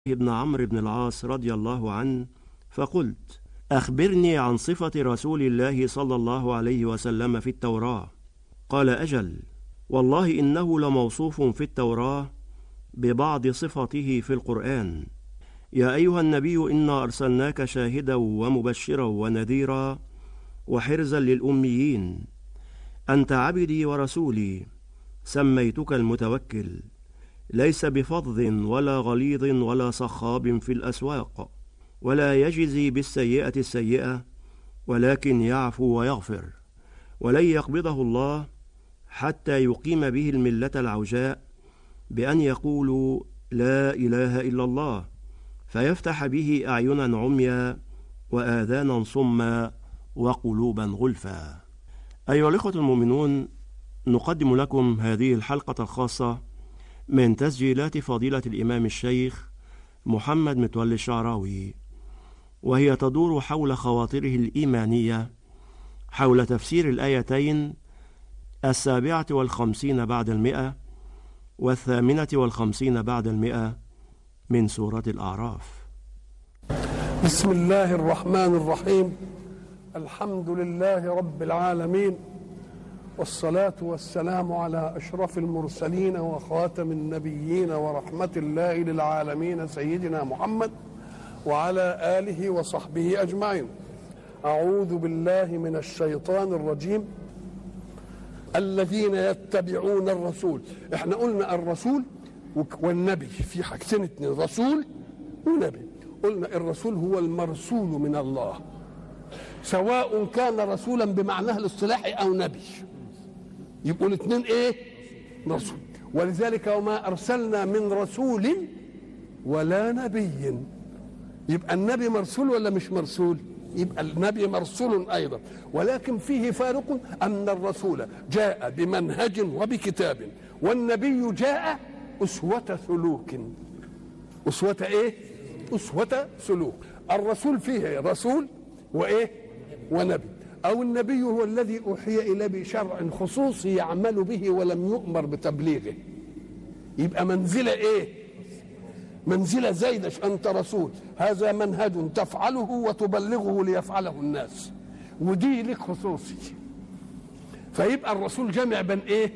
بن عمرو بن العاص رضي الله عنه فقلت أخبرني عن صفة رسول الله صلى الله عليه وسلم في التوراة قال أجل والله إنه لموصوف في التوراة ببعض صفته في القرآن يا أيها النبي إنا أرسلناك شاهدا ومبشرا ونذيرا وحرزا للأميين أنت عبدي ورسولي سميتك المتوكل ليس بفظ ولا غليظ ولا صخاب في الأسواق ولا يجزي بالسيئة السيئة ولكن يعفو ويغفر ولن يقبضه الله حتى يقيم به الملة العوجاء بأن يقولوا لا إله إلا الله فيفتح به أعينا عميا وآذانا صما وقلوبا غلفا أيها الإخوة المؤمنون نقدم لكم هذه الحلقة الخاصة من تسجيلات فضيلة الإمام الشيخ محمد متولي الشعراوي وهي تدور حول خواطره الإيمانية حول تفسير الآيتين السابعة والخمسين بعد المئة والثامنة والخمسين بعد المئة من سورة الأعراف بسم الله الرحمن الرحيم الحمد لله رب العالمين والصلاة والسلام على أشرف المرسلين وخاتم النبيين ورحمة الله للعالمين سيدنا محمد وعلى آله وصحبه أجمعين أعوذ بالله من الشيطان الرجيم الذين يتبعون الرسول احنا قلنا الرسول والنبي في حاجتين اتنين رسول ونبي قلنا الرسول هو المرسول من الله سواء كان رسولا بمعناه الاصطلاحي او نبي يبقوا الاثنين ايه رسول ولذلك وما ارسلنا من رسول ولا نبي يبقى النبي مرسول ولا مش مرسول يبقى النبي مرسول ايضا ولكن فيه فارق ان الرسول جاء بمنهج وبكتاب والنبي جاء اسوه سلوك اسوه ايه اسوه سلوك الرسول فيه رسول وايه ونبي او النبي هو الذي اوحي اليه بشرع خصوصي يعمل به ولم يؤمر بتبليغه يبقى منزله ايه منزله زايده انت رسول هذا منهج تفعله وتبلغه ليفعله الناس ودي لك خصوصي فيبقى الرسول جمع بين ايه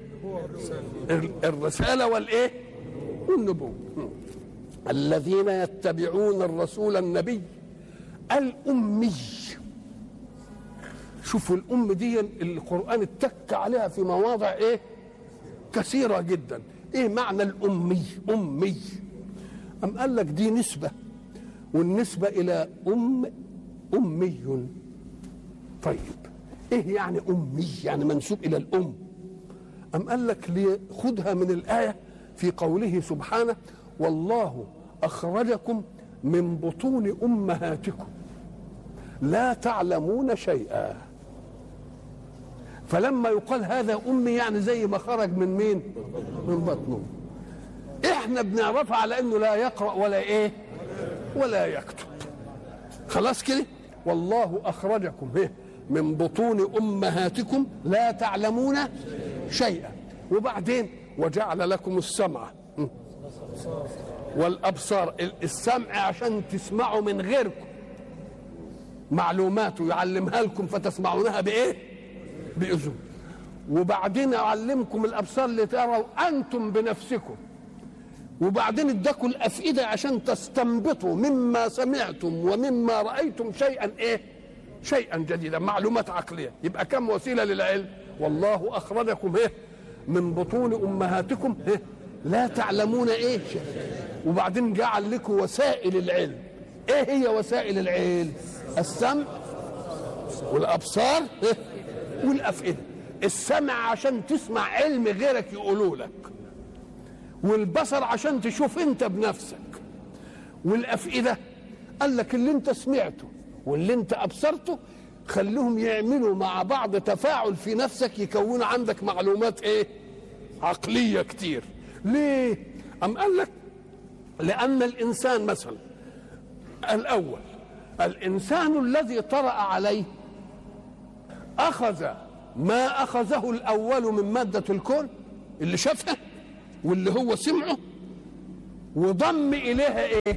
الرساله والايه والنبوه الذين يتبعون الرسول النبي الامي شوفوا الام دي القران اتك عليها في مواضع ايه كثيره جدا ايه معنى الامي امي ام قال لك دي نسبه والنسبه الى ام امي طيب ايه يعني امي يعني منسوب الى الام ام قال لك خذها من الايه في قوله سبحانه والله اخرجكم من بطون امهاتكم لا تعلمون شيئا فلما يقال هذا امي يعني زي ما خرج من مين من بطنه احنا بنعرفها على انه لا يقرا ولا ايه ولا يكتب خلاص كده والله اخرجكم إيه؟ من بطون امهاتكم لا تعلمون شيئا وبعدين وجعل لكم السمع والابصار السمع عشان تسمعوا من غيركم معلومات يعلمها لكم فتسمعونها بايه باذن وبعدين يعلمكم الابصار لتروا انتم بنفسكم وبعدين اداكم الافئده عشان تستنبطوا مما سمعتم ومما رايتم شيئا ايه شيئا جديدا معلومات عقليه يبقى كم وسيله للعلم والله اخرجكم ايه من بطون امهاتكم ايه لا تعلمون ايه وبعدين جعل لكم وسائل العلم ايه هي وسائل العلم السمع والابصار إيه؟ والافئده السمع عشان تسمع علم غيرك يقولوا لك والبصر عشان تشوف انت بنفسك والافئده قال لك اللي انت سمعته واللي انت ابصرته خليهم يعملوا مع بعض تفاعل في نفسك يكونوا عندك معلومات ايه عقليه كتير ليه ام قال لك لان الانسان مثلا الاول الانسان الذي طرا عليه اخذ ما اخذه الاول من ماده الكون اللي شافها واللي هو سمعه وضم اليها ايه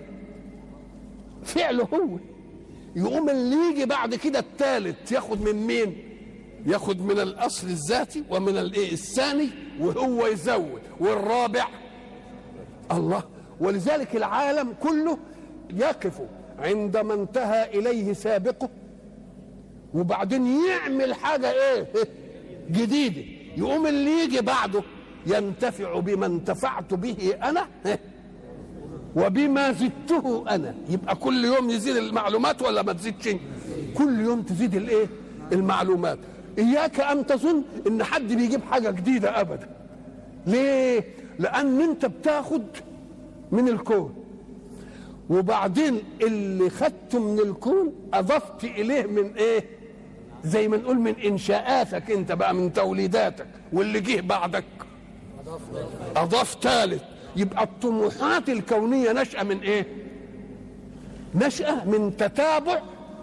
فعله هو يقوم اللي يجي بعد كده الثالث ياخد من مين ياخد من الاصل الذاتي ومن الايه الثاني وهو يزود والرابع الله ولذلك العالم كله يقف عندما انتهى اليه سابقه وبعدين يعمل حاجه ايه جديده يقوم اللي يجي بعده ينتفع بما انتفعت به انا وبما زدته انا يبقى كل يوم يزيد المعلومات ولا ما تزيدش كل يوم تزيد الايه المعلومات اياك ان تظن ان حد بيجيب حاجه جديده ابدا ليه لان انت بتاخد من الكون وبعدين اللي خدته من الكون اضفت اليه من ايه زي ما نقول من انشاءاتك انت بقى من توليداتك واللي جه بعدك اضاف ثالث يبقى الطموحات الكونيه نشأة من ايه نشأة من تتابع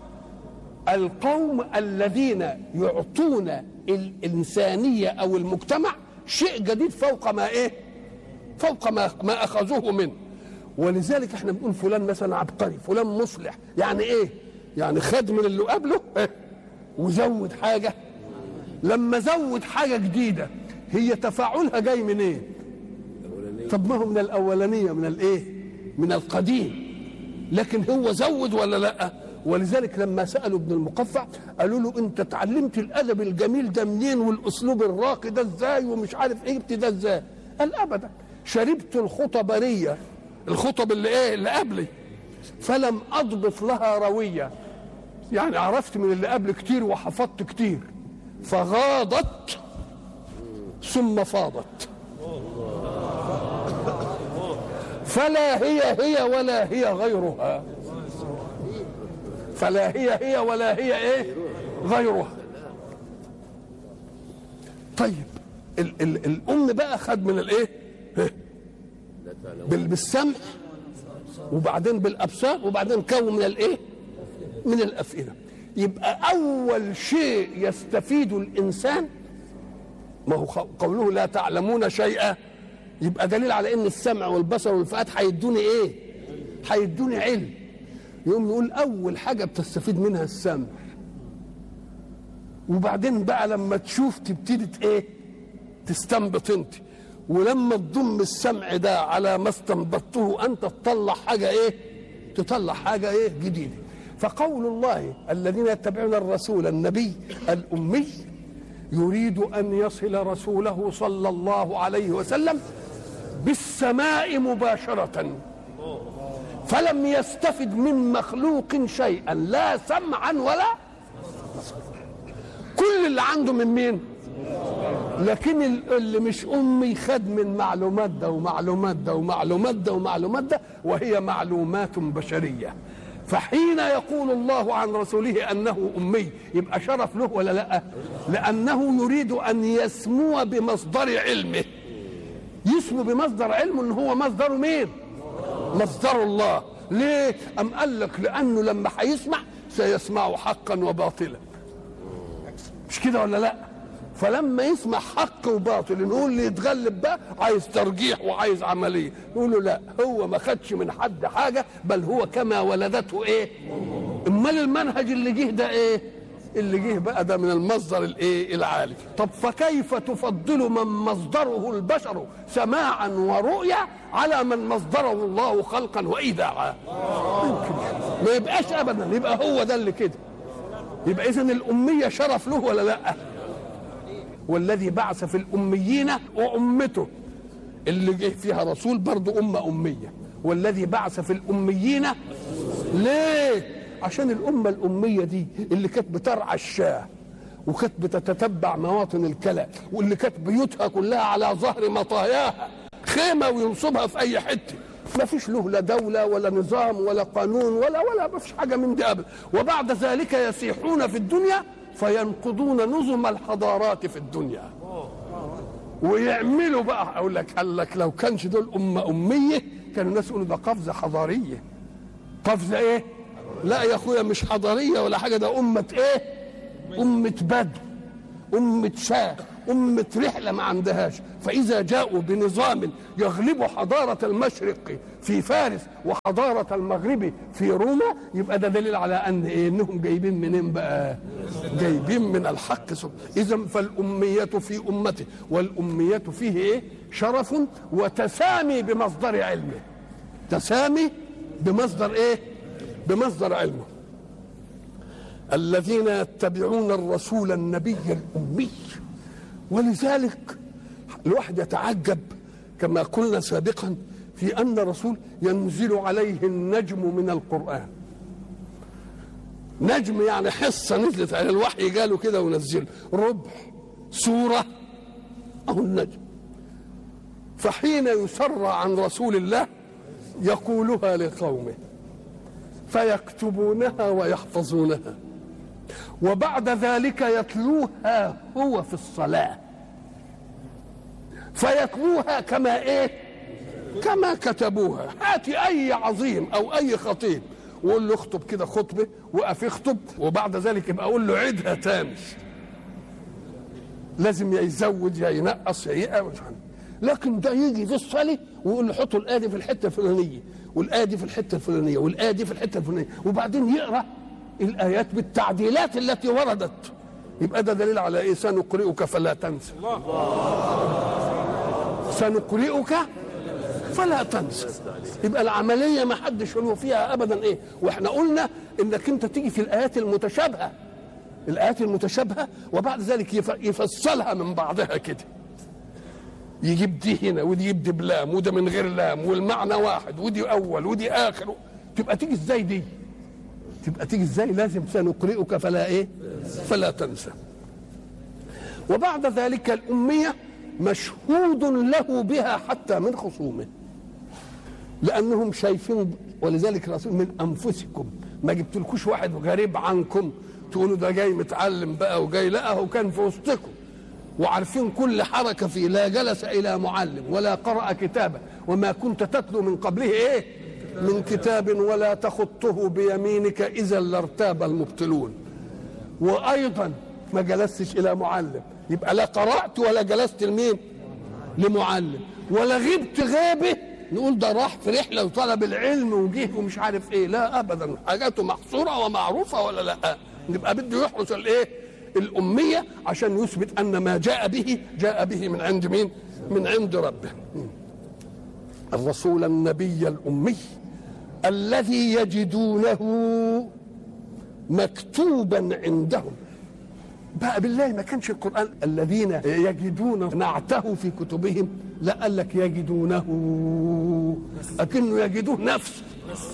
القوم الذين يعطون الإنسانية أو المجتمع شيء جديد فوق ما إيه فوق ما, ما أخذوه منه ولذلك احنا بنقول فلان مثلا عبقري فلان مصلح يعني ايه يعني خد من اللي قبله إيه؟ وزود حاجة لما زود حاجة جديدة هي تفاعلها جاي من ايه طب ما هو من الأولانية من الايه من القديم لكن هو زود ولا لا ولذلك لما سالوا ابن المقفع قالوا له انت اتعلمت الادب الجميل ده منين والاسلوب الراقي ده ازاي ومش عارف ايه جبت ده ازاي قال ابدا شربت الخطبريه الخطب اللي ايه اللي قبلي فلم اضبط لها رويه يعني عرفت من اللي قبل كتير وحفظت كتير فغاضت ثم فاضت فلا هي هي ولا هي غيرها فلا هي هي ولا هي ايه غيرها طيب ال ال الام بقى خد من الايه بال- بالسمع وبعدين بالابصار وبعدين كون من الايه من الافئده يبقى اول شيء يستفيد الانسان ما هو خ- قوله لا تعلمون شيئا يبقى دليل على ان السمع والبصر والفؤاد هيدوني ايه هيدوني علم يقوم يقول اول حاجه بتستفيد منها السمع وبعدين بقى لما تشوف تبتدي ت- ايه تستنبط انت ولما تضم السمع ده على ما استنبطته انت تطلع حاجه ايه تطلع حاجه ايه جديده فقول الله الذين يتبعون الرسول النبي الامي يريد ان يصل رسوله صلى الله عليه وسلم بالسماء مباشره فلم يستفد من مخلوق شيئا لا سمعا ولا كل اللي عنده من مين لكن ال- اللي مش امي خد من معلومات ده ومعلومات ده ومعلومات ده ومعلومات ده وهي معلومات بشريه فحين يقول الله عن رسوله انه امي يبقى شرف له ولا لا لانه يريد ان يسمو بمصدر علمه يسمو بمصدر علمه ان هو مصدره مين مصدر الله ليه ام قال لك لانه لما هيسمع سيسمع حقا وباطلا مش كده ولا لا فلما يسمع حق وباطل نقول اللي يتغلب بقى عايز ترجيح وعايز عمليه نقول له لا هو ما خدش من حد حاجه بل هو كما ولدته ايه امال المنهج اللي جه ده ايه اللي جه بقى ده من المصدر الايه العالي طب فكيف تفضل من مصدره البشر سماعا ورؤيا على من مصدره الله خلقا وايداعا يمكن. ما يبقاش ابدا يبقى هو ده اللي كده يبقى اذا الاميه شرف له ولا لا والذي بعث في الاميين وامته اللي جه فيها رسول برضه امه اميه والذي بعث في الاميين ليه عشان الامه الاميه دي اللي كانت بترعى الشاه وكانت بتتتبع مواطن الكلى واللي كانت بيوتها كلها على ظهر مطاياها خيمه وينصبها في اي حته ما فيش له لا دولة ولا نظام ولا قانون ولا ولا ما فيش حاجة من دي أبدا وبعد ذلك يسيحون في الدنيا فينقضون نظم الحضارات في الدنيا ويعملوا بقى اقول لك قال لك لو كانش دول امه اميه كانوا الناس يقولوا ده قفزه حضاريه قفزه ايه؟ لا يا اخويا مش حضاريه ولا حاجه ده امه ايه؟ امه بدو امه شاه أمة رحلة ما عندهاش فإذا جاءوا بنظام يغلب حضارة المشرق في فارس وحضارة المغرب في روما يبقى ده دليل على أن إيه إنهم جايبين منين بقى جايبين من الحق إذا فالأمية في أمته والأمية فيه إيه شرف وتسامي بمصدر علمه تسامي بمصدر إيه بمصدر علمه الذين يتبعون الرسول النبي الأمي ولذلك الواحد يتعجب كما قلنا سابقا في أن الرسول ينزل عليه النجم من القرآن نجم يعني حصة نزلت على الوحي قالوا كده ونزله ربع سورة أو النجم فحين يسر عن رسول الله يقولها لقومه فيكتبونها ويحفظونها وبعد ذلك يتلوها هو في الصلاة فيتلوها كما ايه كما كتبوها هات اي عظيم او اي خطيب وقول له اخطب كده خطبه وقف يخطب وبعد ذلك يبقى اقول له عيدها تاني لازم يا يزود يا ينقص يا يقوى لكن ده يجي في الصلاه ويقول له حطوا الايه في الحته الفلانيه والايه دي في الحته الفلانيه والايه دي في الحته الفلانيه وبعدين يقرا الايات بالتعديلات التي وردت يبقى ده دليل على ايه سنقرئك فلا تنسى سنقرئك فلا تنسى يبقى العمليه ما حدش له فيها ابدا ايه واحنا قلنا انك انت تيجي في الايات المتشابهه الايات المتشابهه وبعد ذلك يفصلها من بعضها كده يجيب دي هنا ودي يجيب بلام وده من غير لام والمعنى واحد ودي اول ودي اخر تبقى تيجي ازاي دي تبقى تيجي ازاي لازم سنقرئك فلا ايه فلا تنسى وبعد ذلك الأمية مشهود له بها حتى من خصومه لأنهم شايفين ولذلك الرسول من أنفسكم ما جبتلكوش واحد غريب عنكم تقولوا ده جاي متعلم بقى وجاي لا هو كان في وسطكم وعارفين كل حركة فيه لا جلس إلى معلم ولا قرأ كتابا وما كنت تتلو من قبله إيه من كتاب ولا تخطه بيمينك إذا لارتاب المبطلون وأيضا ما جلستش إلى معلم يبقى لا قرأت ولا جلست لمين لمعلم ولا غبت غيبه نقول ده راح في رحلة وطلب العلم وجه ومش عارف ايه لا ابدا حاجاته محصورة ومعروفة ولا لا نبقى بده يحرس الايه الأمية عشان يثبت أن ما جاء به جاء به من عند مين من عند ربه الرسول النبي الأمي الذي يجدونه مكتوبا عندهم بقى بالله ما كانش القرآن الذين يجدون نعته في كتبهم لا قال لك يجدونه أكنه يجدوه نفسه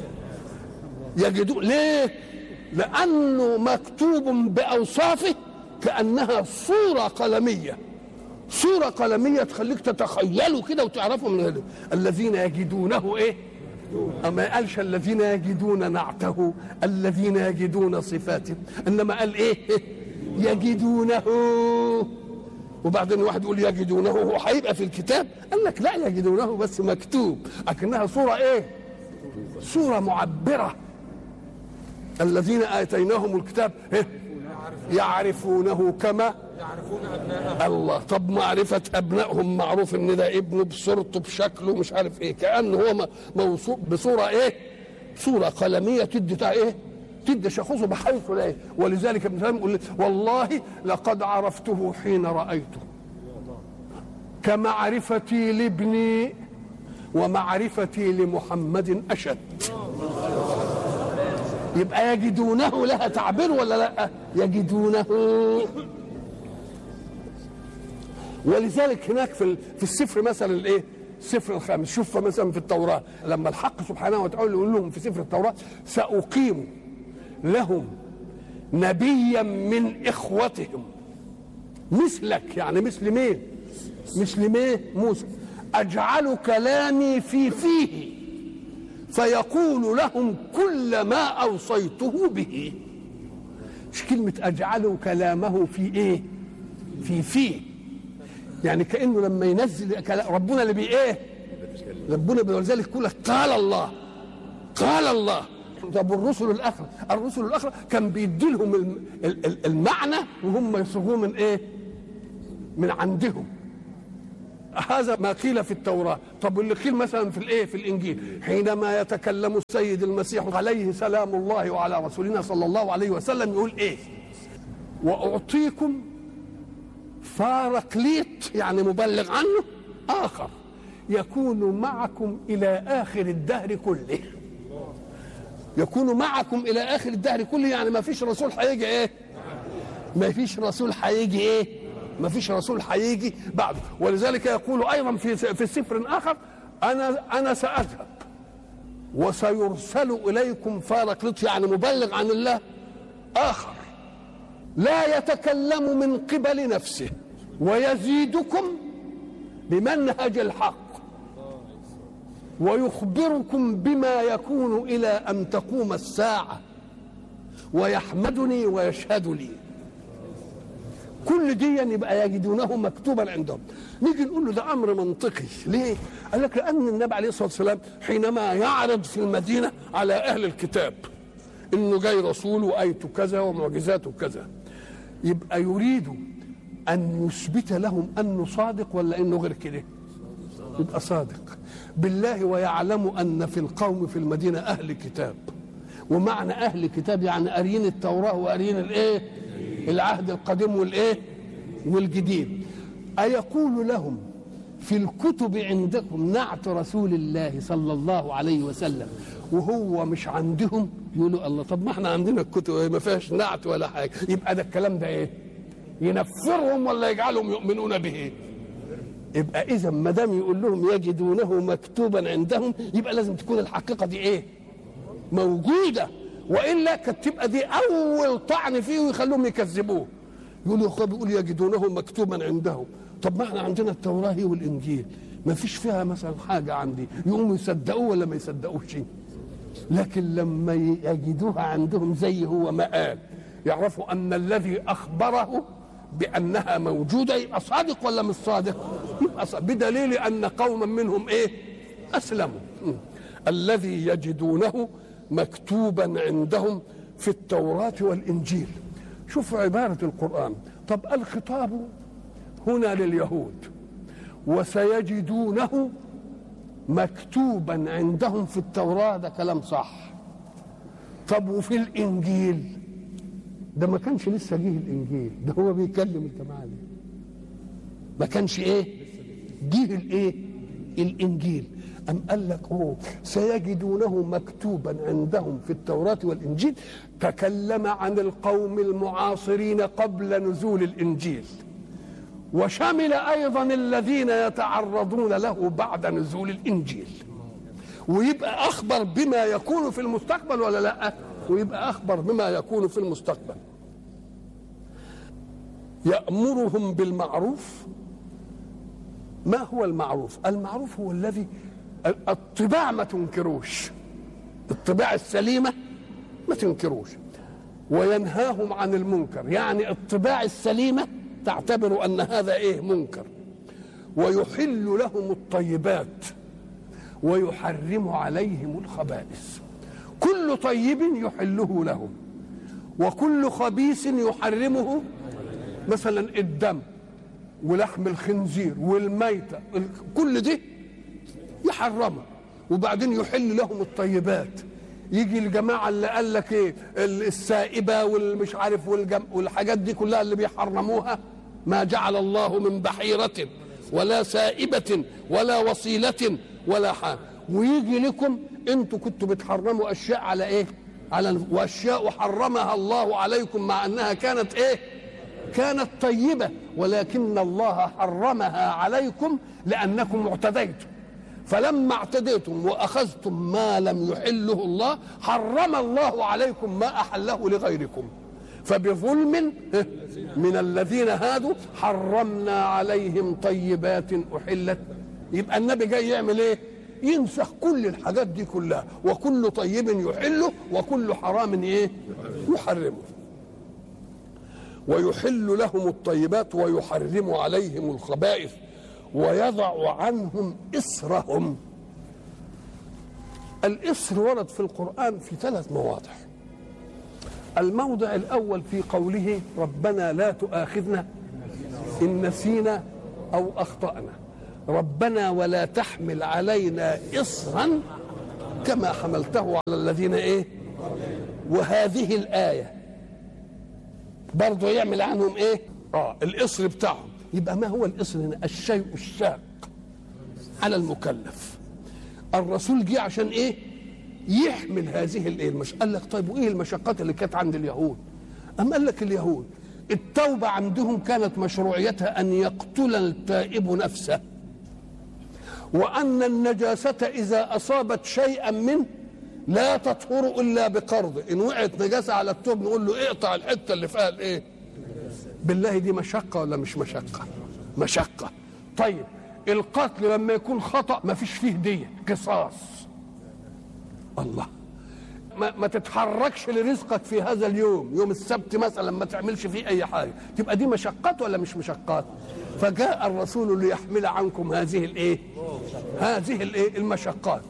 يجدوه ليه؟ لأنه مكتوب بأوصافه كأنها صورة قلمية صورة قلمية تخليك تتخيله كده وتعرفه من هذا الذين يجدونه إيه؟ أما قالش الذين يجدون نعته الذين يجدون صفاته إنما قال إيه؟ يجدونه وبعدين واحد يقول يجدونه هو هيبقى في الكتاب قال لك لا يجدونه بس مكتوب لكنها صورة ايه صورة معبرة الذين آتيناهم الكتاب إيه؟ يعرفونه كما يعرفون أبناءهم الله طب معرفة أبنائهم معروف إن ده ابنه بصورته بشكله مش عارف إيه كأنه هو م- موصوف بصورة إيه صورة قلمية تدي بتاع إيه تدي شخصه بحيث لا إيه ولذلك ابن سلام يقول والله لقد عرفته حين رأيته كمعرفتي لابني ومعرفتي لمحمد أشد يبقى يجدونه لها تعبير ولا لا يجدونه ولذلك هناك في ال- في السفر مثلا الايه السفر الخامس شوف مثلا في التوراة لما الحق سبحانه وتعالى يقول لهم في سفر التوراة سأقيم لهم نبيا من إخوتهم مثلك يعني مثل مين مثل مين موسى أجعل كلامي في فيه فيقول لهم كل ما أوصيته به مش كلمة أجعل كلامه في إيه في فيه يعني كأنه لما ينزل كلام ربنا اللي بي إيه ربنا ولذلك يقول لك قال الله قال الله طب الرسل الاخرى الرسل الاخرى كان بيدي لهم الم- ال- ال- المعنى وهم يصوغوه من ايه من عندهم هذا ما قيل في التوراة طب واللي قيل مثلا في الايه في الانجيل حينما يتكلم السيد المسيح عليه سلام الله وعلى رسولنا صلى الله عليه وسلم يقول ايه واعطيكم فارقليط يعني مبلغ عنه اخر يكون معكم الى اخر الدهر كله يكون معكم الى اخر الدهر كله يعني ما فيش رسول هيجي ايه ما فيش رسول هيجي ايه ما فيش رسول هيجي بعده ولذلك يقول ايضا في في سفر اخر انا انا ساذهب وسيرسل اليكم فارقلط يعني مبلغ عن الله اخر لا يتكلم من قبل نفسه ويزيدكم بمنهج الحق ويخبركم بما يكون الى ان تقوم الساعه ويحمدني ويشهد لي كل دي يبقى يجدونه مكتوبا عندهم نيجي نقول له ده امر منطقي ليه قال لك لان النبي عليه الصلاه والسلام حينما يعرض في المدينه على اهل الكتاب انه جاي رسول وايته كذا ومعجزاته كذا يبقى يريد ان يثبت لهم انه صادق ولا انه غير كده يبقى صادق بالله ويعلم ان في القوم في المدينه اهل كتاب ومعنى اهل كتاب يعني قاريين التوراه وقاريين الايه العهد القديم والايه والجديد ايقول لهم في الكتب عندكم نعت رسول الله صلى الله عليه وسلم وهو مش عندهم يقولوا الله طب ما احنا عندنا الكتب ما فيهاش نعت ولا حاجه يبقى ده الكلام ده ايه ينفرهم ولا يجعلهم يؤمنون به يبقى اذا ما دام يقول لهم يجدونه مكتوبا عندهم يبقى لازم تكون الحقيقه دي ايه موجوده والا كانت تبقى دي اول طعن فيه ويخلوهم يكذبوه يقولوا يا اخويا بيقول يجدونه مكتوبا عندهم طب ما احنا عندنا التوراه والانجيل ما فيش فيها مثلا حاجه عندي يقوموا يصدقوه ولا ما يصدقوش لكن لما يجدوها عندهم زي هو ما قال يعرفوا ان الذي اخبره بانها موجوده يبقى صادق ولا مش صادق؟ يبقى صادق بدليل ان قوما منهم ايه؟ اسلموا م. الذي يجدونه مكتوبا عندهم في التوراه والانجيل شوفوا عباره القران طب الخطاب هنا لليهود وسيجدونه مكتوبا عندهم في التوراه ده كلام صح طب وفي الانجيل ده ما كانش لسه جه الانجيل ده هو بيكلم الجماعه دي ما كانش ايه جه الايه الانجيل ام قال لك اوه سيجدونه مكتوبا عندهم في التوراه والانجيل تكلم عن القوم المعاصرين قبل نزول الانجيل وشمل ايضا الذين يتعرضون له بعد نزول الانجيل ويبقى اخبر بما يكون في المستقبل ولا لا ويبقى اخبر بما يكون في المستقبل يامرهم بالمعروف ما هو المعروف المعروف هو الذي الطباع ما تنكروش الطباع السليمه ما تنكروش وينهاهم عن المنكر يعني الطباع السليمه تعتبر ان هذا ايه منكر ويحل لهم الطيبات ويحرم عليهم الخبائث كل طيب يحله لهم وكل خبيث يحرمه مثلا الدم ولحم الخنزير والميتة كل دي يحرمه وبعدين يحل لهم الطيبات يجي الجماعة اللي قال لك ايه السائبة والمش عارف والجم والحاجات دي كلها اللي بيحرموها ما جعل الله من بحيرة ولا سائبة ولا وصيلة ولا حاجة ويجي لكم انتوا كنتوا بتحرموا اشياء على ايه على واشياء حرمها الله عليكم مع انها كانت ايه كانت طيبه ولكن الله حرمها عليكم لانكم اعتديتم فلما اعتديتم واخذتم ما لم يحله الله حرم الله عليكم ما احله لغيركم فبظلم من الذين هادوا حرمنا عليهم طيبات احلت يبقى النبي جاي يعمل ايه ينسخ كل الحاجات دي كلها وكل طيب يحله وكل حرام ايه يحرمه ويحل لهم الطيبات ويحرم عليهم الخبائث ويضع عنهم إسرهم الإسر ورد في القرآن في ثلاث مواضع الموضع الأول في قوله ربنا لا تؤاخذنا إن نسينا أو أخطأنا ربنا ولا تحمل علينا إصرا كما حملته على الذين إيه وهذه الآية برضه يعمل عنهم إيه آه الإصر بتاعهم يبقى ما هو الإصر هنا الشيء الشاق على المكلف الرسول جه عشان إيه يحمل هذه الايه المش... قال لك طيب وايه المشقات اللي كانت عند اليهود أم قال لك اليهود التوبة عندهم كانت مشروعيتها أن يقتل التائب نفسه وأن النجاسة إذا أصابت شيئا منه لا تطهر إلا بقرض إن وقعت نجاسة على التوب نقول له اقطع الحتة اللي فيها الإيه بالله دي مشقة ولا مش مشقة مشقة طيب القتل لما يكون خطأ ما فيش فيه دية قصاص الله ما, ما تتحركش لرزقك في هذا اليوم يوم السبت مثلا ما تعملش فيه اي حاجه تبقى دي مشقات ولا مش مشقات فجاء الرسول ليحمل عنكم هذه الايه هذه الايه المشقات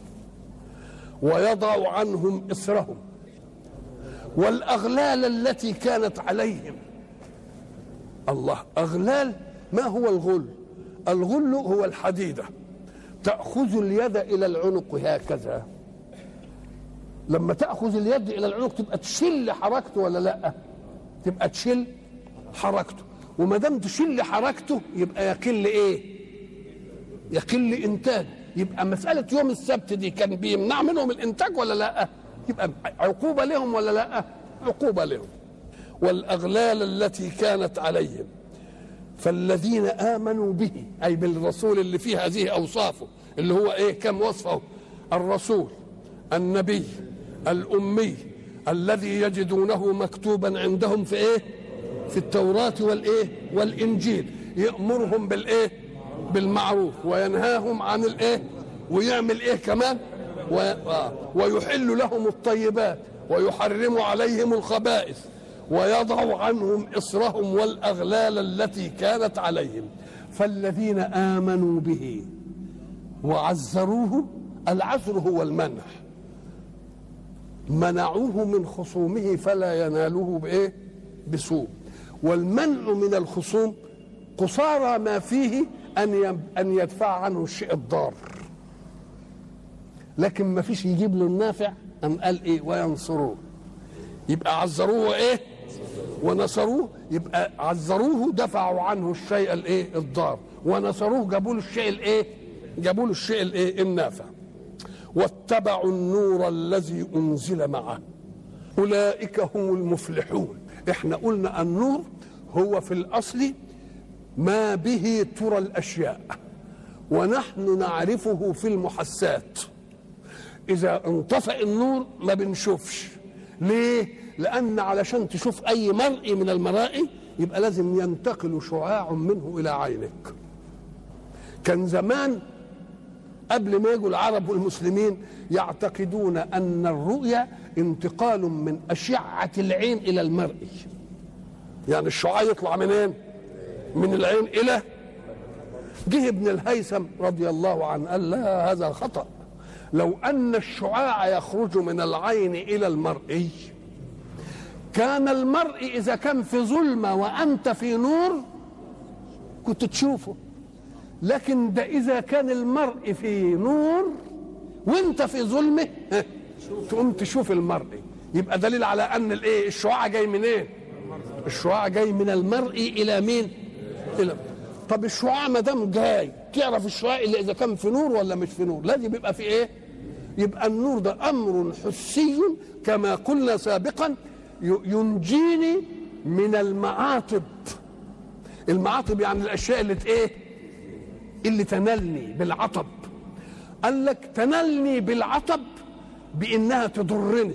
ويضع عنهم اسرهم والاغلال التي كانت عليهم الله اغلال ما هو الغل الغل هو الحديده تاخذ اليد الى العنق هكذا لما تاخذ اليد الى العنق تبقى تشل حركته ولا لا تبقى تشل حركته وما دام تشل حركته يبقى يقل ايه يقل انتاج يبقى مساله يوم السبت دي كان بيمنع منهم الانتاج ولا لا يبقى عقوبه لهم ولا لا عقوبه لهم والاغلال التي كانت عليهم فالذين امنوا به اي بالرسول اللي فيه هذه اوصافه اللي هو ايه كم وصفه الرسول النبي الأمي الذي يجدونه مكتوبا عندهم في إيه في التوراة والإيه والإنجيل يأمرهم بالإيه بالمعروف وينهاهم عن الإيه ويعمل إيه كمان و... ويحل لهم الطيبات ويحرم عليهم الخبائث ويضع عنهم إصرهم والأغلال التي كانت عليهم فالذين آمنوا به وعزروه العزر هو المنع منعوه من خصومه فلا يناله بايه بسوء والمنع من الخصوم قصارى ما فيه ان ان يدفع عنه الشيء الضار لكن ما فيش يجيب له النافع ام قال ايه وينصروه يبقى عزروه ايه ونصروه يبقى عزروه دفعوا عنه الشيء الايه الضار ونصروه جابوا له الشيء الايه جابوا له الشيء الايه النافع واتبعوا النور الذي انزل معه اولئك هم المفلحون احنا قلنا النور هو في الاصل ما به ترى الاشياء ونحن نعرفه في المحسات اذا انطفأ النور ما بنشوفش ليه لان علشان تشوف اي مرئي من المرائي يبقى لازم ينتقل شعاع منه الى عينك كان زمان قبل ما يجوا العرب والمسلمين يعتقدون ان الرؤيا انتقال من اشعه العين الى المرئي يعني الشعاع يطلع منين من العين الى جه ابن الهيثم رضي الله عنه قال لا هذا خطا لو ان الشعاع يخرج من العين الى المرئي كان المرء اذا كان في ظلمه وانت في نور كنت تشوفه لكن ده اذا كان المرء في نور وانت في ظلمه تقوم تشوف المرء يبقى دليل على ان الايه الشعاع جاي من ايه الشعاع جاي من المرء الى مين الى طب الشعاع ما دام جاي تعرف الشعاع الا اذا كان في نور ولا مش في نور لازم يبقى في ايه يبقى النور ده امر حسي كما قلنا سابقا ينجيني من المعاطب المعاطب يعني الاشياء اللي ايه اللي تنلني بالعطب قال لك تنلني بالعطب بانها تضرني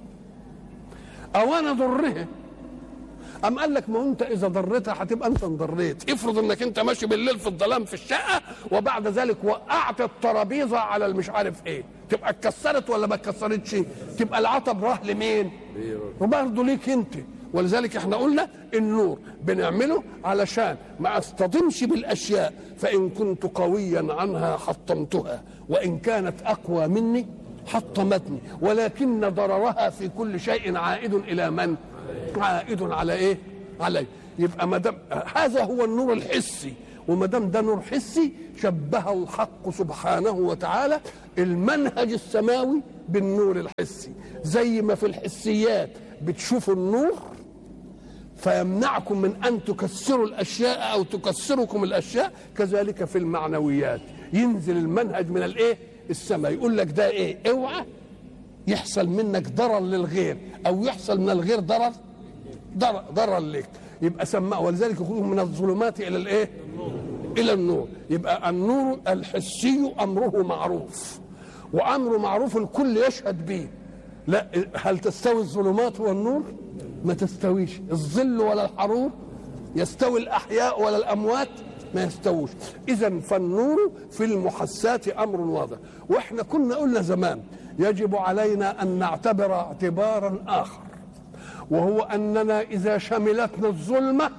او انا ضرها أم قال لك ما انت اذا ضرتها هتبقى انت انضريت افرض انك انت ماشي بالليل في الظلام في الشقه وبعد ذلك وقعت الترابيزه على المش عارف ايه تبقى اتكسرت ولا ما اتكسرتش تبقى العطب راح لمين وبرضه ليك انت ولذلك احنا قلنا النور بنعمله علشان ما اصطدمش بالاشياء فان كنت قويا عنها حطمتها وان كانت اقوى مني حطمتني ولكن ضررها في كل شيء عائد الى من عائد على ايه علي يبقى ما دام هذا هو النور الحسي وما دام ده نور حسي شبه الحق سبحانه وتعالى المنهج السماوي بالنور الحسي زي ما في الحسيات بتشوفوا النور فيمنعكم من ان تكسروا الاشياء او تكسركم الاشياء كذلك في المعنويات ينزل المنهج من الايه السماء يقول لك ده ايه اوعى يحصل منك ضرر للغير او يحصل من الغير ضرر ضرر, ضرر لك يبقى سماه ولذلك يقولون من الظلمات الى الايه الى النور يبقى النور الحسي امره معروف وامر معروف الكل يشهد به لا هل تستوي الظلمات والنور ما تستويش الظل ولا الحرور يستوي الاحياء ولا الاموات ما يستووش اذا فالنور في المحسات امر واضح واحنا كنا قلنا زمان يجب علينا ان نعتبر اعتبارا اخر وهو اننا اذا شملتنا الظلمه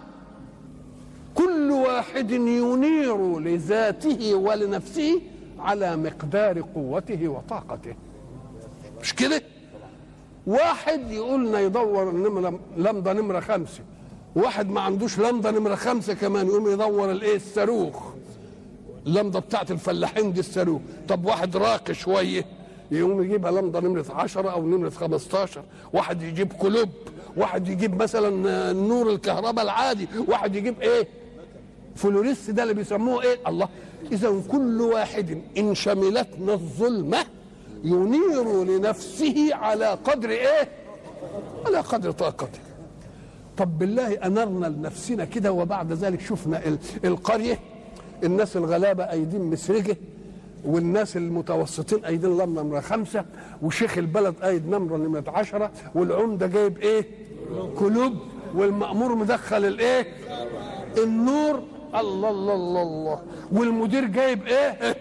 كل واحد ينير لذاته ولنفسه على مقدار قوته وطاقته مش كده واحد يقولنا يدور النمرة لمضة نمرة خمسة واحد ما عندوش لمضة نمرة خمسة كمان يقوم يدور الايه الصاروخ اللمضة بتاعت الفلاحين دي الصاروخ طب واحد راقي شوية يقوم يجيبها لمضة نمرة عشرة أو نمرة خمستاشر واحد يجيب كلوب واحد يجيب مثلا نور الكهرباء العادي واحد يجيب ايه فلوريست ده اللي بيسموه ايه الله اذا كل واحد ان شملتنا الظلمه ينير لنفسه على قدر ايه على قدر طاقته طب بالله انرنا لنفسنا كده وبعد ذلك شفنا القريه الناس الغلابه ايدين مسرجه والناس المتوسطين ايدين لمنه نمره خمسه وشيخ البلد ايد نمره نمره عشره والعمده جايب ايه؟ كلوب والمأمور مدخل الايه؟ النور الله الله الله الله والمدير جايب ايه؟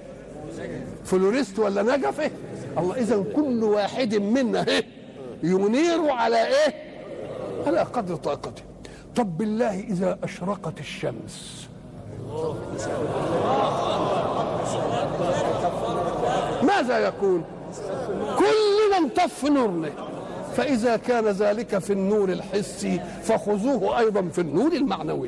فلوريست ولا نجفه؟ الله اذا كل واحد منا ايه؟ ينير على ايه؟ على قدر طاقته طب بالله اذا اشرقت الشمس ماذا يكون كلنا انطف نورنا فإذا كان ذلك في النور الحسي فخذوه أيضا في النور المعنوي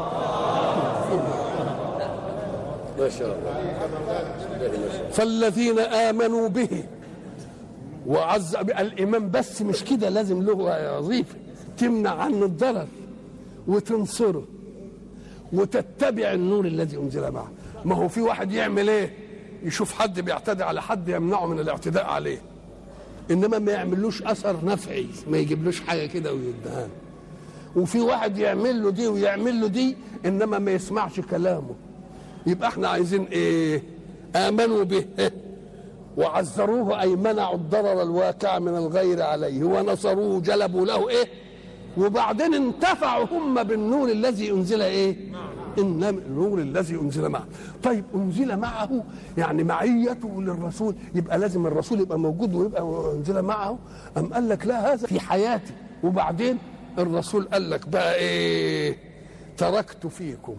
ما شاء الله فالذين آمنوا به وعز الإيمان بس مش كده لازم له وظيفة تمنع عنه الضرر وتنصره وتتبع النور الذي أنزل معه ما هو في واحد يعمل ايه يشوف حد بيعتدي على حد يمنعه من الاعتداء عليه انما ما يعملوش اثر نفعي ما يجيبلوش حاجه كده ويدهان وفي واحد يعمل له دي ويعمل له دي انما ما يسمعش كلامه يبقى احنا عايزين ايه امنوا به وعزروه اي منعوا الضرر الواقع من الغير عليه ونصروه جلبوا له ايه وبعدين انتفعوا هم بالنور الذي انزل ايه إن النور الذي أنزل معه طيب أنزل معه يعني معيته للرسول يبقى لازم الرسول يبقى موجود ويبقى أنزل معه أم قال لك لا هذا في حياتي وبعدين الرسول قال لك بقى إيه تركت فيكم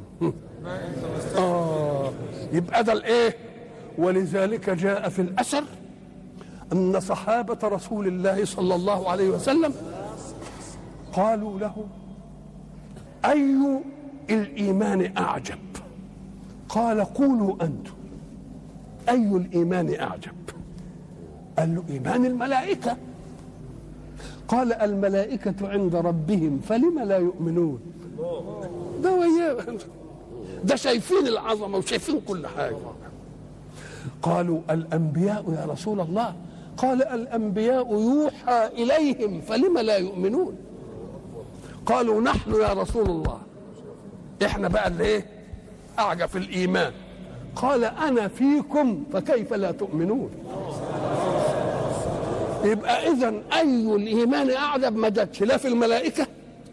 آه يبقى ده الإيه ولذلك جاء في الأثر أن صحابة رسول الله صلى الله عليه وسلم قالوا له أي الإيمان أعجب قال قولوا أنتم أي الإيمان أعجب قال له إيمان الملائكة قال الملائكة عند ربهم فلم لا يؤمنون ده وياه ده شايفين العظمة وشايفين كل حاجة قالوا الأنبياء يا رسول الله قال الأنبياء يوحى إليهم فلم لا يؤمنون قالوا نحن يا رسول الله احنا بقى اللي ايه اعجب في الايمان قال انا فيكم فكيف لا تؤمنون يبقى اذا اي الايمان اعجب ما جاتش لا في الملائكه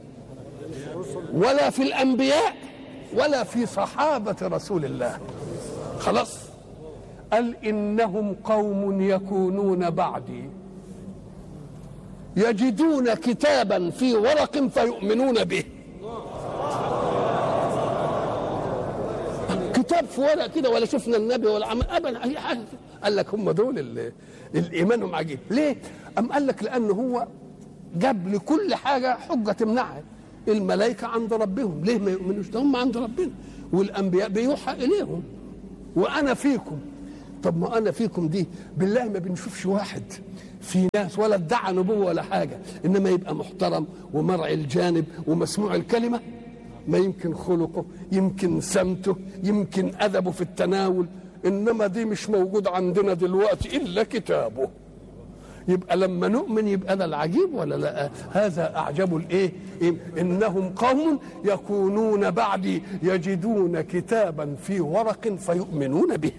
ولا في الانبياء ولا في صحابه رسول الله خلاص قال انهم قوم يكونون بعدي يجدون كتابا في ورق فيؤمنون به كتاب في ورق كده ولا شفنا النبي ولا عمل ابدا اي حاجه قال لك هم دول اللي الايمانهم عجيب ليه؟ ام قال لك لان هو جاب لكل حاجه حجه تمنعها الملائكة عند ربهم ليه ما يؤمنوش ده هم عند ربنا والأنبياء بيوحى إليهم وأنا فيكم طب ما أنا فيكم دي بالله ما بنشوفش واحد في ناس ولا ادعى نبوة ولا حاجة إنما يبقى محترم ومرعي الجانب ومسموع الكلمة ما يمكن خلقه يمكن سمته يمكن أدبه في التناول إنما دي مش موجود عندنا دلوقتي إلا كتابه يبقى لما نؤمن يبقى ده العجيب ولا لا هذا اعجب الايه إيه؟ انهم قوم يكونون بعدي يجدون كتابا في ورق فيؤمنون به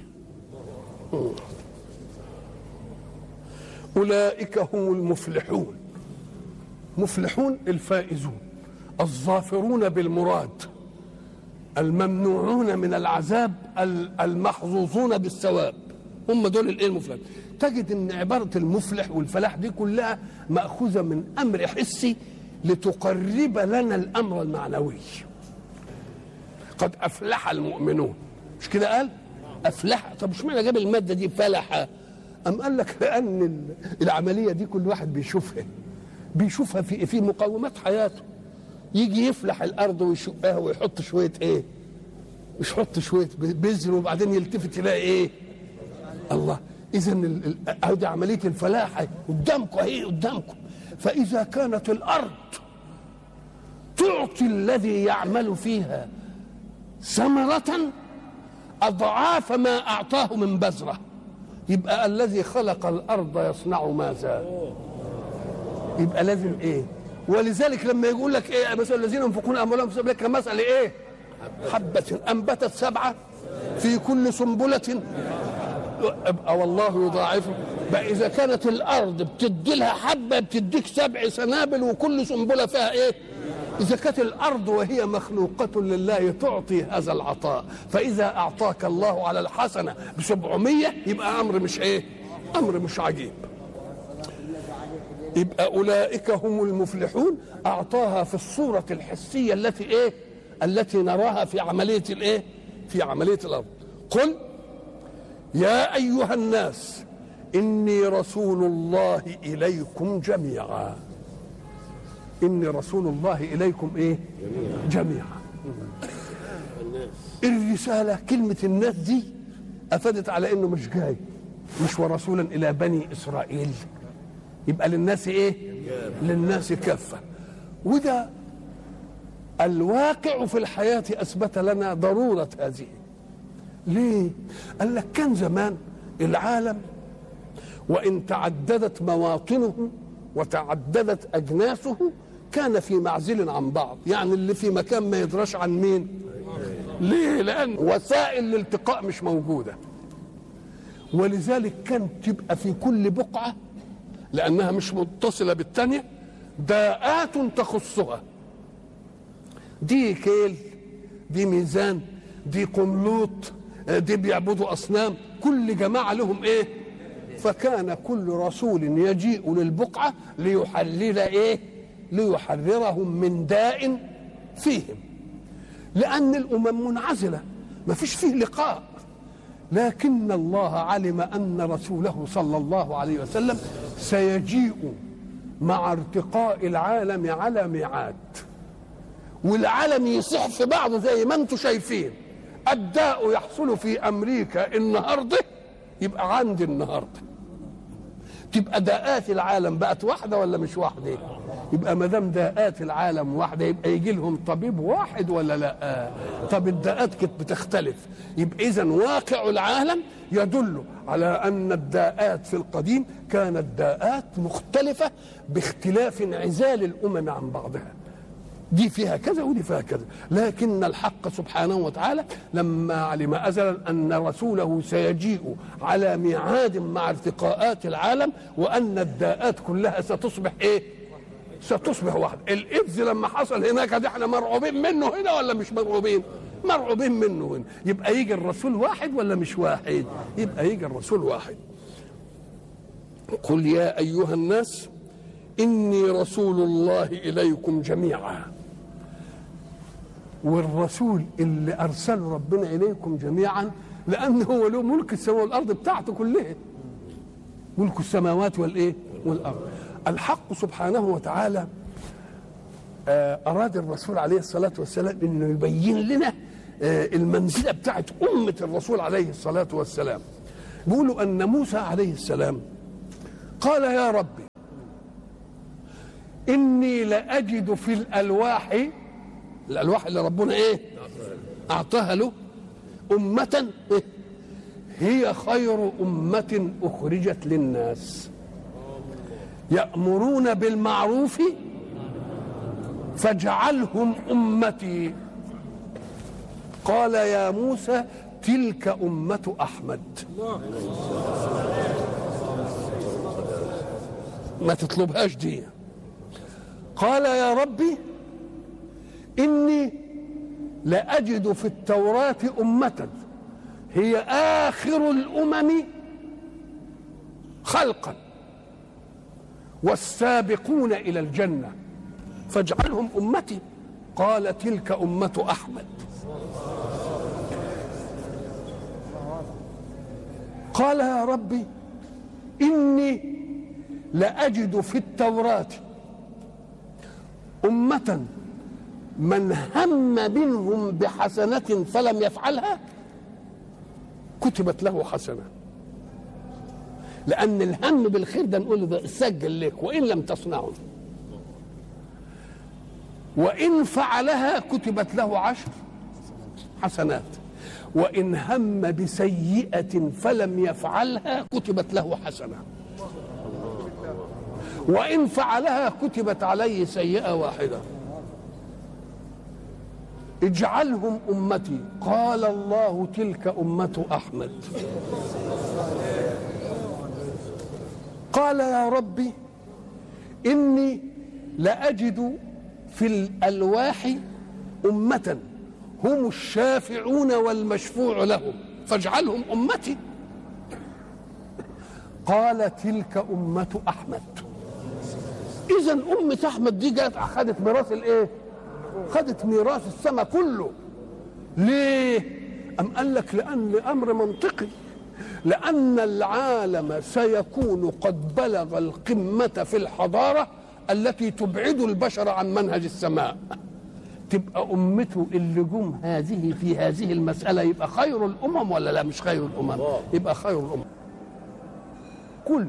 اولئك هم المفلحون مفلحون الفائزون الظافرون بالمراد الممنوعون من العذاب المحظوظون بالثواب هم دول الايه المفلحون تجد ان عباره المفلح والفلاح دي كلها ماخوذه من امر حسي لتقرب لنا الامر المعنوي قد افلح المؤمنون مش كده قال افلح طب مش معنى جاب الماده دي فلح ام قال لك لان العمليه دي كل واحد بيشوفها بيشوفها في في مقومات حياته يجي يفلح الارض ويشقها ويحط شويه ايه مش يحط شويه بذر وبعدين يلتفت يلاقي ايه الله اذا دي عمليه الفلاح قدامكم اهي قدامكم فاذا كانت الارض تعطي الذي يعمل فيها ثمرة أضعاف ما أعطاه من بذرة يبقى الذي خلق الأرض يصنع ماذا يبقى لازم إيه ولذلك لما يقول لك إيه مثلا الذين ينفقون أموالهم في سبيل الله كمثل إيه حبة أنبتت سبعة في كل سنبلة ابقى والله يضاعفه بقى اذا كانت الارض بتدي لها حبه بتديك سبع سنابل وكل سنبله فيها ايه اذا كانت الارض وهي مخلوقه لله تعطي هذا العطاء فاذا اعطاك الله على الحسنه بسبعمية يبقى امر مش ايه امر مش عجيب يبقى اولئك هم المفلحون اعطاها في الصوره الحسيه التي ايه التي نراها في عمليه الايه في عمليه الارض قل يا ايها الناس اني رسول الله اليكم جميعا اني رسول الله اليكم ايه جميعا الرساله كلمه الناس دي افادت على انه مش جاي مش ورسولا الى بني اسرائيل يبقى للناس ايه للناس كافه وده الواقع في الحياه اثبت لنا ضروره هذه ليه قال لك كان زمان العالم وان تعددت مواطنه وتعددت اجناسه كان في معزل عن بعض يعني اللي في مكان ما يدراش عن مين ليه لان وسائل الالتقاء مش موجوده ولذلك كان تبقى في كل بقعه لانها مش متصله بالثانيه داءات تخصها دي كيل دي ميزان دي قملوط دي بيعبدوا اصنام كل جماعه لهم ايه فكان كل رسول يجيء للبقعه ليحلل ايه ليحررهم من داء فيهم لان الامم منعزله ما فيش فيه لقاء لكن الله علم ان رسوله صلى الله عليه وسلم سيجيء مع ارتقاء العالم على ميعاد والعالم يصح في بعضه زي ما انتم شايفين الداء يحصل في امريكا النهارده يبقى عندي النهارده تبقى داءات العالم بقت واحده ولا مش واحده يبقى ما دام داءات العالم واحده يبقى يجي لهم طبيب واحد ولا لا طب الداءات كانت بتختلف يبقى اذا واقع العالم يدل على ان الداءات في القديم كانت داءات مختلفه باختلاف انعزال الامم عن بعضها دي فيها كذا ودي فيها كذا لكن الحق سبحانه وتعالى لما علم أزلا أن رسوله سيجيء على ميعاد مع ارتقاءات العالم وأن الداءات كلها ستصبح إيه ستصبح واحدة الإبز لما حصل هناك دي احنا مرعوبين منه هنا ولا مش مرعوبين مرعوبين منه هنا يبقى يجي الرسول واحد ولا مش واحد يبقى يجي الرسول واحد قل يا أيها الناس إني رسول الله إليكم جميعا والرسول اللي ارسله ربنا اليكم جميعا لان هو له ملك السماء والارض بتاعته كلها ملك السماوات والايه والارض الحق سبحانه وتعالى آه، أراد الرسول عليه الصلاة والسلام أنه يبين لنا آه، المنزلة بتاعت أمة الرسول عليه الصلاة والسلام بيقولوا أن موسى عليه السلام قال يا ربي إني لأجد في الألواح الألواح اللي ربنا إيه أعطاها له أمة إيه؟ هي خير أمة أخرجت للناس يأمرون بالمعروف فاجعلهم أمتي قال يا موسى تلك أمة أحمد ما تطلبهاش دي قال يا ربي إني لأجد في التوراة أمة هي آخر الأمم خلقا والسابقون إلى الجنة فاجعلهم أمتي قال تلك أمة أحمد قال يا ربي إني لأجد في التوراة أمة من هم منهم بحسنة فلم يفعلها كتبت له حسنة لأن الهم بالخير ده نقول له ده سجل لك وإن لم تصنعه وإن فعلها كتبت له عشر حسنات وإن هم بسيئة فلم يفعلها كتبت له حسنة وإن فعلها كتبت عليه سيئة واحدة اجعلهم أمتي قال الله تلك أمة أحمد قال يا ربي إني لأجد في الألواح أمة هم الشافعون والمشفوع لهم فاجعلهم أمتي قال تلك أمة أحمد إذا أمة أحمد دي جت أخذت ميراث الإيه؟ خدت ميراث السماء كله ليه؟ أم قال لك لأن أمر منطقي لأن العالم سيكون قد بلغ القمة في الحضارة التي تبعد البشر عن منهج السماء تبقى أمته اللي جم هذه في هذه المسألة يبقى خير الأمم ولا لا مش خير الأمم يبقى خير الأمم قل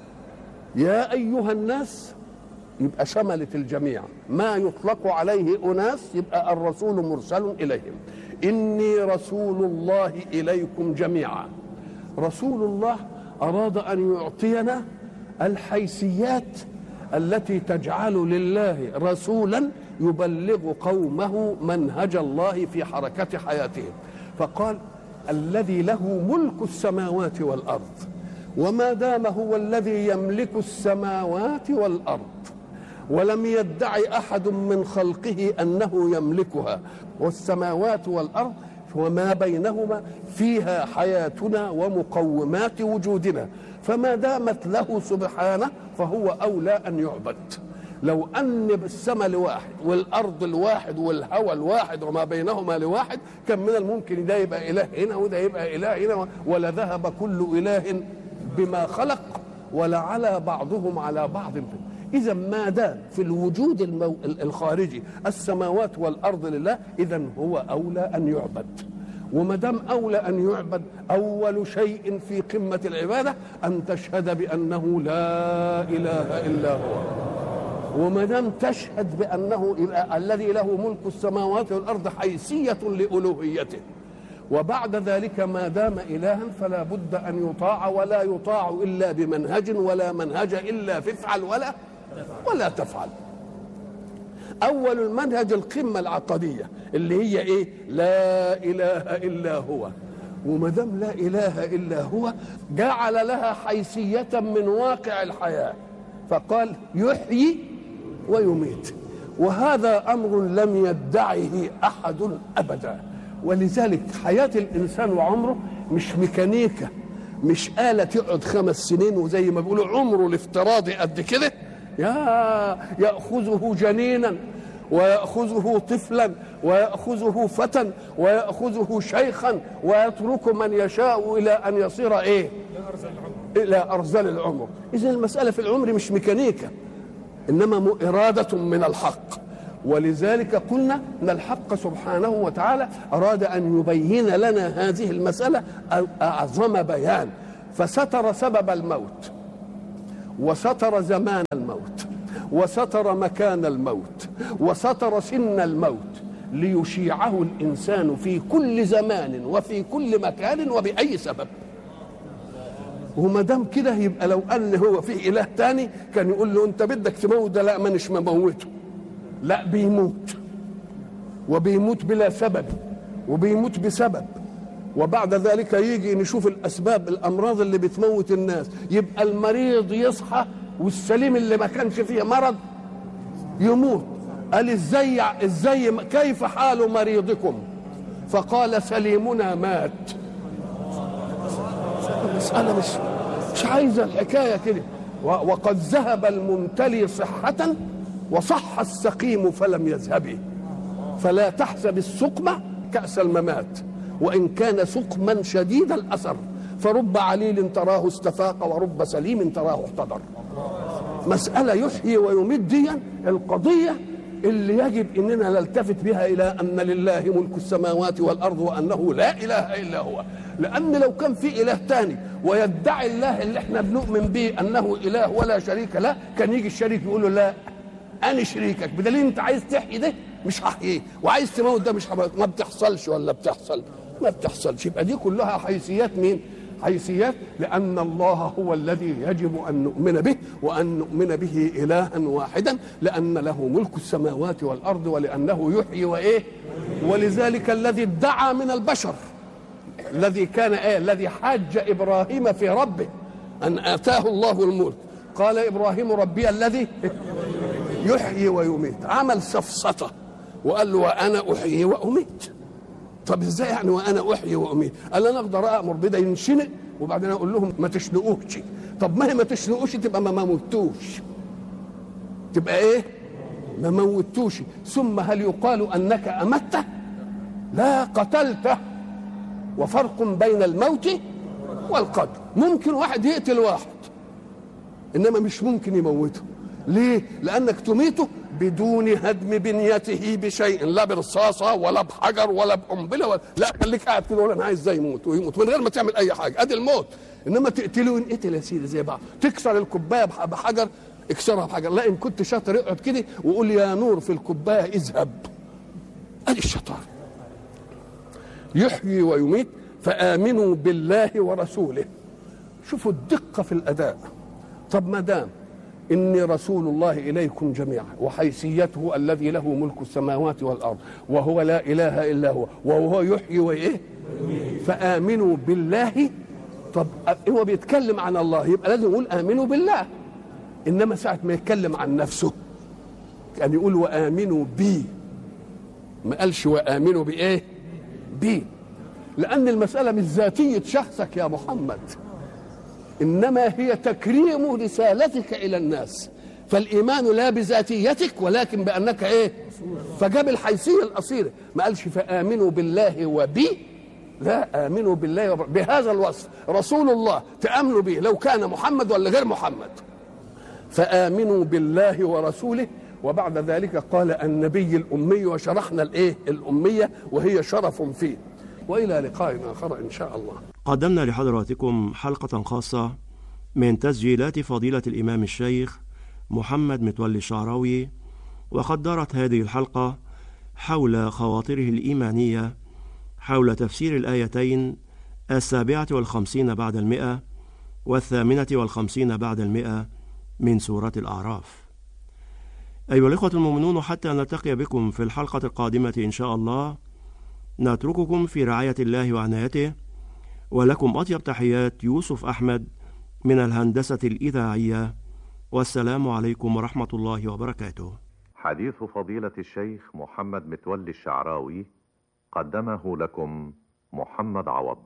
يا أيها الناس يبقى شملت الجميع ما يطلق عليه أناس يبقى الرسول مرسل إليهم إني رسول الله إليكم جميعا رسول الله أراد أن يعطينا الحيثيات التي تجعل لله رسولا يبلغ قومه منهج الله في حركة حياتهم فقال الذي له ملك السماوات والأرض وما دام هو الذي يملك السماوات والأرض ولم يدعي احد من خلقه انه يملكها والسماوات والارض وما بينهما فيها حياتنا ومقومات وجودنا فما دامت له سبحانه فهو اولى ان يعبد لو ان السماء لواحد والارض الواحد والهوى الواحد وما بينهما لواحد كان من الممكن ده يبقى اله هنا وده يبقى اله هنا ولا ذهب كل اله بما خلق ولعلى بعضهم على بعض في اذا ما دام في الوجود المو... الخارجي السماوات والارض لله اذا هو اولى ان يعبد وما دام اولى ان يعبد اول شيء في قمه العباده ان تشهد بانه لا اله الا هو وما دام تشهد بانه الذي له ملك السماوات والارض حيثيه لالوهيته وبعد ذلك ما دام إلها فلا بد أن يطاع ولا يطاع إلا بمنهج ولا منهج إلا فافعل ولا ولا تفعل أول المنهج القمة العقدية اللي هي إيه لا إله إلا هو وما دام لا إله إلا هو جعل لها حيثية من واقع الحياة فقال يحيي ويميت وهذا أمر لم يدعه أحد أبدا ولذلك حياة الإنسان وعمره مش ميكانيكا مش آلة تقعد خمس سنين وزي ما بيقولوا عمره الافتراضي قد كده يا يأخذه جنينا ويأخذه طفلا ويأخذه فتى ويأخذه شيخا ويترك من يشاء إلى أن يصير إيه إلى أرذل العمر إذا المسألة في العمر مش ميكانيكا إنما إرادة من الحق ولذلك قلنا ان الحق سبحانه وتعالى اراد ان يبين لنا هذه المساله اعظم بيان فستر سبب الموت وستر زمان الموت وستر مكان الموت وستر سن الموت ليشيعه الانسان في كل زمان وفي كل مكان وباي سبب وما دام كده يبقى لو ان هو في اله تاني كان يقول له انت بدك تموت ده لا مانيش مموته لا بيموت وبيموت بلا سبب وبيموت بسبب وبعد ذلك يجي نشوف الاسباب الامراض اللي بتموت الناس يبقى المريض يصحى والسليم اللي ما كانش فيه مرض يموت قال ازاي ازاي كيف حال مريضكم فقال سليمنا مات المسألة مش مش عايزة الحكاية كده وقد ذهب الممتلي صحة وصح السقيم فلم يذهب فلا تحسب السقم كأس الممات وإن كان سقما شديد الأثر فرب عليل تراه استفاق ورب سليم تراه احتضر مسألة يحيي ويميت دي القضية اللي يجب اننا نلتفت بها الى ان لله ملك السماوات والارض وانه لا اله الا هو لان لو كان في اله تاني ويدعي الله اللي احنا بنؤمن به انه اله ولا شريك له كان يجي الشريك يقول له لا انا شريكك بدليل انت عايز تحيي ده مش هحييه وعايز تموت ده مش هموت ما بتحصلش ولا بتحصل ما بتحصلش يبقى دي كلها حيثيات مين حيثيات لأن الله هو الذي يجب أن نؤمن به وأن نؤمن به إلها واحدا لأن له ملك السماوات والأرض ولأنه يحيي وإيه ولذلك الذي ادعى من البشر الذي كان إيه الذي حاج إبراهيم في ربه أن آتاه الله الملك قال إبراهيم ربي الذي يحيي ويميت عمل سفسطة وقال له وأنا أحيي وأميت طب ازاي يعني وانا احيي واميت قال انا اقدر امر بده ينشنق وبعدين اقول لهم ما تشنقوش طب ما هي ما تشنقوش تبقى ما موتوش تبقى ايه ما موتوش ثم هل يقال انك امته لا قتلته وفرق بين الموت والقتل ممكن واحد يقتل واحد انما مش ممكن يموته ليه لانك تميته بدون هدم بنيته بشيء لا برصاصه ولا بحجر ولا بقنبله ولا لا خليك قاعد كده ولا انا عايز ازاي يموت ويموت من غير ما تعمل اي حاجه ادي الموت انما تقتله وانقتل يا سيدي زي بعض تكسر الكوبايه بحجر اكسرها بحجر لا ان كنت شاطر اقعد كده وقول يا نور في الكوبايه اذهب ادي الشطاره يحيي ويميت فامنوا بالله ورسوله شوفوا الدقه في الاداء طب ما دام إني رسول الله إليكم جميعا وحيثيته الذي له ملك السماوات والأرض وهو لا إله إلا هو وهو يحيي وإيه فآمنوا بالله طب هو بيتكلم عن الله يبقى لازم يقول آمنوا بالله إنما ساعة ما يتكلم عن نفسه كان يقول وآمنوا بي ما قالش وآمنوا بإيه بي لأن المسألة مش ذاتية شخصك يا محمد انما هي تكريم رسالتك الى الناس فالايمان لا بذاتيتك ولكن بانك ايه فجاب الحيثيه الاصيله ما قالش فامنوا بالله وبي لا امنوا بالله وب... بهذا الوصف رسول الله تامنوا به لو كان محمد ولا غير محمد فامنوا بالله ورسوله وبعد ذلك قال النبي الامي وشرحنا الايه الاميه وهي شرف فيه والى لقاء اخر ان شاء الله قدمنا لحضراتكم حلقة خاصة من تسجيلات فضيلة الإمام الشيخ محمد متولي الشعراوي وقد دارت هذه الحلقة حول خواطره الإيمانية حول تفسير الآيتين السابعة والخمسين بعد المئة والثامنة والخمسين بعد المئة من سورة الأعراف أيها الإخوة المؤمنون حتى نلتقي بكم في الحلقة القادمة إن شاء الله نترككم في رعاية الله وعنايته ولكم أطيب تحيات يوسف أحمد من الهندسة الإذاعية والسلام عليكم ورحمة الله وبركاته حديث فضيلة الشيخ محمد متولي الشعراوي قدمه لكم محمد عوض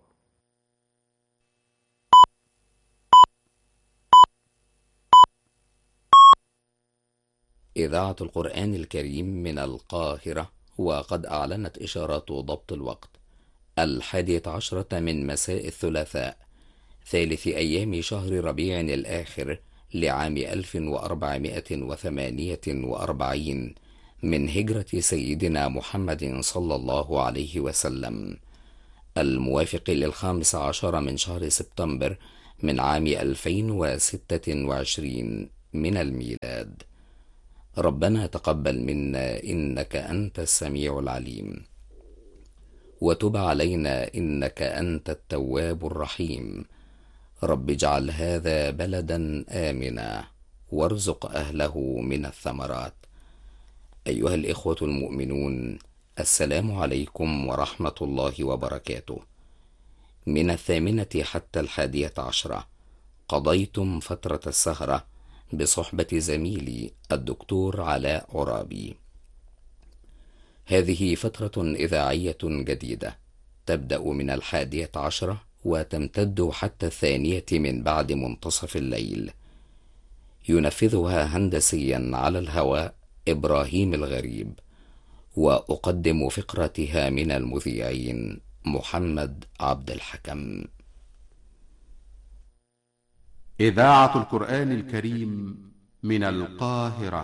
إذاعة القرآن الكريم من القاهرة وقد أعلنت إشارات ضبط الوقت الحادية عشرة من مساء الثلاثاء ثالث أيام شهر ربيع الآخر لعام 1448 من هجرة سيدنا محمد صلى الله عليه وسلم الموافق للخامس عشر من شهر سبتمبر من عام 2026 من الميلاد ربنا تقبل منا إنك أنت السميع العليم وتب علينا إنك أنت التواب الرحيم رب اجعل هذا بلدا آمنا وارزق أهله من الثمرات أيها الإخوة المؤمنون السلام عليكم ورحمة الله وبركاته من الثامنة حتى الحادية عشرة قضيتم فترة السهرة بصحبة زميلي الدكتور علاء عرابي هذه فترة إذاعية جديدة تبدأ من الحادية عشرة وتمتد حتى الثانية من بعد منتصف الليل ينفذها هندسيا على الهواء إبراهيم الغريب وأقدم فقرتها من المذيعين محمد عبد الحكم إذاعة القرآن الكريم من القاهرة